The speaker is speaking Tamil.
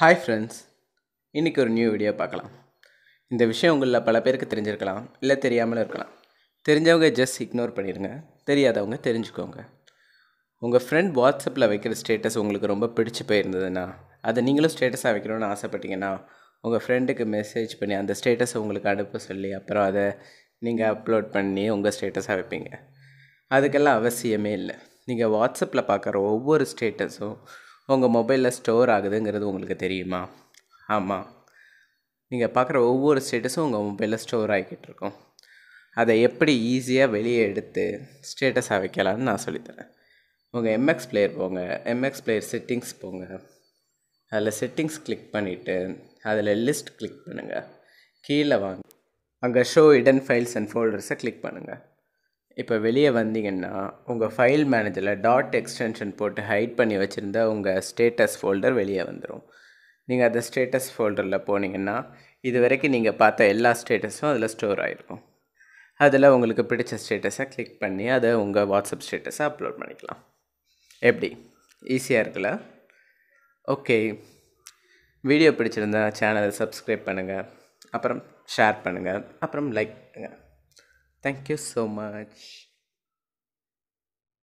ஹாய் ஃப்ரெண்ட்ஸ் இன்றைக்கி ஒரு நியூ வீடியோ பார்க்கலாம் இந்த விஷயம் உங்களில் பல பேருக்கு தெரிஞ்சிருக்கலாம் இல்லை தெரியாமலும் இருக்கலாம் தெரிஞ்சவங்க ஜஸ்ட் இக்னோர் பண்ணிடுங்க தெரியாதவங்க தெரிஞ்சுக்கோங்க உங்கள் ஃப்ரெண்ட் வாட்ஸ்அப்பில் வைக்கிற ஸ்டேட்டஸ் உங்களுக்கு ரொம்ப பிடிச்சு போயிருந்ததுன்னா அதை நீங்களும் ஸ்டேட்டஸாக வைக்கணும்னு ஆசைப்பட்டீங்கன்னா உங்கள் ஃப்ரெண்டுக்கு மெசேஜ் பண்ணி அந்த ஸ்டேட்டஸை உங்களுக்கு அனுப்ப சொல்லி அப்புறம் அதை நீங்கள் அப்லோட் பண்ணி உங்கள் ஸ்டேட்டஸாக வைப்பீங்க அதுக்கெல்லாம் அவசியமே இல்லை நீங்கள் வாட்ஸ்அப்பில் பார்க்குற ஒவ்வொரு ஸ்டேட்டஸும் உங்கள் மொபைலில் ஸ்டோர் ஆகுதுங்கிறது உங்களுக்கு தெரியுமா ஆமாம் நீங்கள் பார்க்குற ஒவ்வொரு ஸ்டேட்டஸும் உங்கள் மொபைலில் ஸ்டோர் ஆகிக்கிட்டு இருக்கும் அதை எப்படி ஈஸியாக வெளியே எடுத்து ஸ்டேட்டஸாக வைக்கலான்னு நான் சொல்லித்தரேன் உங்கள் எம்எக்ஸ் பிளேயர் போங்க எம்எக்ஸ் பிளேயர் செட்டிங்ஸ் போங்க அதில் செட்டிங்ஸ் கிளிக் பண்ணிவிட்டு அதில் லிஸ்ட் கிளிக் பண்ணுங்கள் கீழே வாங்க அங்கே ஷோ இடன் ஃபைல்ஸ் அண்ட் ஃபோல்டர்ஸை கிளிக் பண்ணுங்கள் இப்போ வெளியே வந்தீங்கன்னா உங்கள் ஃபைல் மேனேஜரில் டாட் எக்ஸ்டென்ஷன் போட்டு ஹைட் பண்ணி வச்சுருந்த உங்கள் ஸ்டேட்டஸ் ஃபோல்டர் வெளியே வந்துடும் நீங்கள் அந்த ஸ்டேட்டஸ் ஃபோல்டரில் போனீங்கன்னா இது வரைக்கும் நீங்கள் பார்த்த எல்லா ஸ்டேட்டஸும் அதில் ஸ்டோர் ஆகிருக்கும் அதில் உங்களுக்கு பிடிச்ச ஸ்டேட்டஸை கிளிக் பண்ணி அதை உங்கள் வாட்ஸ்அப் ஸ்டேட்டஸை அப்லோட் பண்ணிக்கலாம் எப்படி ஈஸியாக இருக்குல்ல ஓகே வீடியோ பிடிச்சிருந்தா சேனலை சப்ஸ்கிரைப் பண்ணுங்கள் அப்புறம் ஷேர் பண்ணுங்கள் அப்புறம் லைக் பண்ணுங்கள் தேங்க்யூ ஸோ மச்